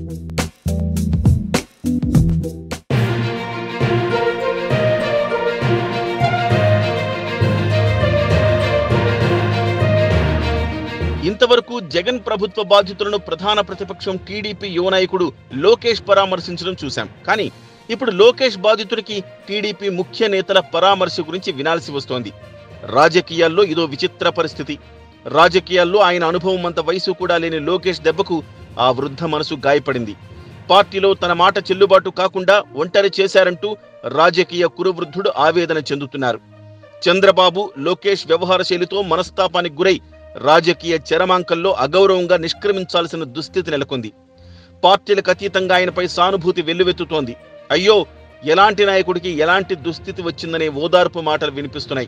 ఇంతవరకు జగన్ ప్రభుత్వ బాధితులను ప్రధాన ప్రతిపక్షం టీడీపీ యువ నాయకుడు లోకేష్ పరామర్శించడం చూశాం కానీ ఇప్పుడు లోకేష్ బాధితుడికి టీడీపీ ముఖ్య నేతల పరామర్శ గురించి వినాల్సి వస్తోంది రాజకీయాల్లో ఇదో విచిత్ర పరిస్థితి రాజకీయాల్లో ఆయన అనుభవం అంత వయసు కూడా లేని లోకేష్ దెబ్బకు ఆ వృద్ధ మనసు గాయపడింది పార్టీలో తన మాట చెల్లుబాటు కాకుండా ఒంటరి చేశారంటూ రాజకీయ కురువృద్ధుడు ఆవేదన చెందుతున్నారు చంద్రబాబు లోకేష్ వ్యవహార శైలితో మనస్తాపానికి గురై రాజకీయ చరమాంకంలో అగౌరవంగా నిష్క్రమించాల్సిన దుస్థితి నెలకొంది పార్టీలకు అతీతంగా ఆయనపై సానుభూతి వెల్లువెత్తుతోంది అయ్యో ఎలాంటి నాయకుడికి ఎలాంటి దుస్థితి వచ్చిందనే ఓదార్పు మాటలు వినిపిస్తున్నాయి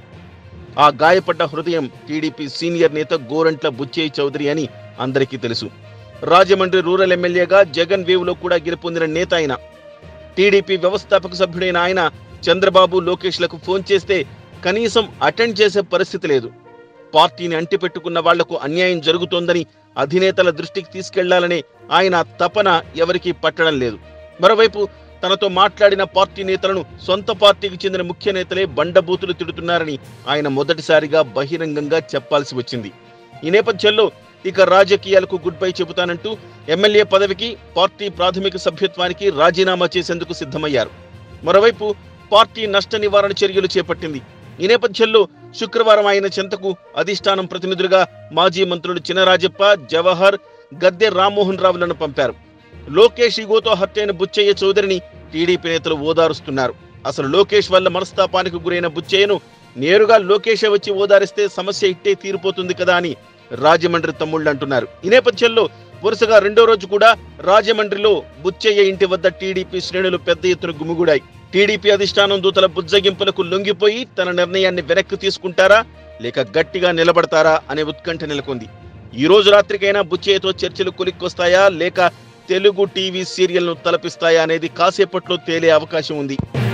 ఆ గాయపడ్డ హృదయం టీడీపీ సీనియర్ నేత గోరంట్ల బుచ్చయ్య చౌదరి అని అందరికీ తెలుసు రాజమండ్రి రూరల్ ఎమ్మెల్యేగా జగన్ వేవ్లో కూడా గెలుపొందిన నేత ఆయన టీడీపీ వ్యవస్థాపక సభ్యుడైన ఆయన చంద్రబాబు లోకేష్లకు ఫోన్ చేస్తే కనీసం అటెండ్ చేసే పరిస్థితి లేదు పార్టీని అంటిపెట్టుకున్న వాళ్లకు అన్యాయం జరుగుతోందని అధినేతల దృష్టికి తీసుకెళ్లాలనే ఆయన తపన ఎవరికీ పట్టడం లేదు మరోవైపు తనతో మాట్లాడిన పార్టీ నేతలను సొంత పార్టీకి చెందిన ముఖ్య నేతలే బండబూతులు తిడుతున్నారని ఆయన మొదటిసారిగా బహిరంగంగా చెప్పాల్సి వచ్చింది ఈ నేపథ్యంలో ఇక రాజకీయాలకు గుడ్ బై చెబుతానంటూ ఎమ్మెల్యే పదవికి పార్టీ ప్రాథమిక సభ్యత్వానికి రాజీనామా చేసేందుకు సిద్ధమయ్యారు మరోవైపు పార్టీ నష్ట నివారణ చర్యలు చేపట్టింది ఈ నేపథ్యంలో శుక్రవారం ఆయన చెంతకు అధిష్టానం ప్రతినిధులుగా మాజీ మంత్రులు చినరాజప్ప జవహర్ గద్దె రామ్మోహన్ రావులను పంపారు లోకేష్ ఈగోతో హత్యైన బుచ్చయ్య చౌదరిని టీడీపీ నేతలు ఓదారుస్తున్నారు అసలు లోకేష్ వల్ల మనస్తాపానికి గురైన బుచ్చయ్యను నేరుగా లోకేషే వచ్చి ఓదారిస్తే సమస్య ఇట్టే తీరిపోతుంది కదా అని రాజమండ్రి తమ్ముళ్ళు అంటున్నారు ఈ నేపథ్యంలో వరుసగా రెండో రోజు కూడా రాజమండ్రిలో బుచ్చయ్య ఇంటి వద్ద టీడీపీ శ్రేణులు పెద్ద ఎత్తున గుమిగూడాయి టీడీపీ అధిష్టానం దూతల బుజ్జగింపులకు లొంగిపోయి తన నిర్ణయాన్ని వెనక్కి తీసుకుంటారా లేక గట్టిగా నిలబడతారా అనే ఉత్కంఠ నెలకొంది ఈ రోజు రాత్రికైనా బుచ్చయ్యతో చర్చలు కొలిక్కొస్తాయా లేక తెలుగు టీవీ సీరియల్ను తలపిస్తాయా అనేది కాసేపట్లో తేలే అవకాశం ఉంది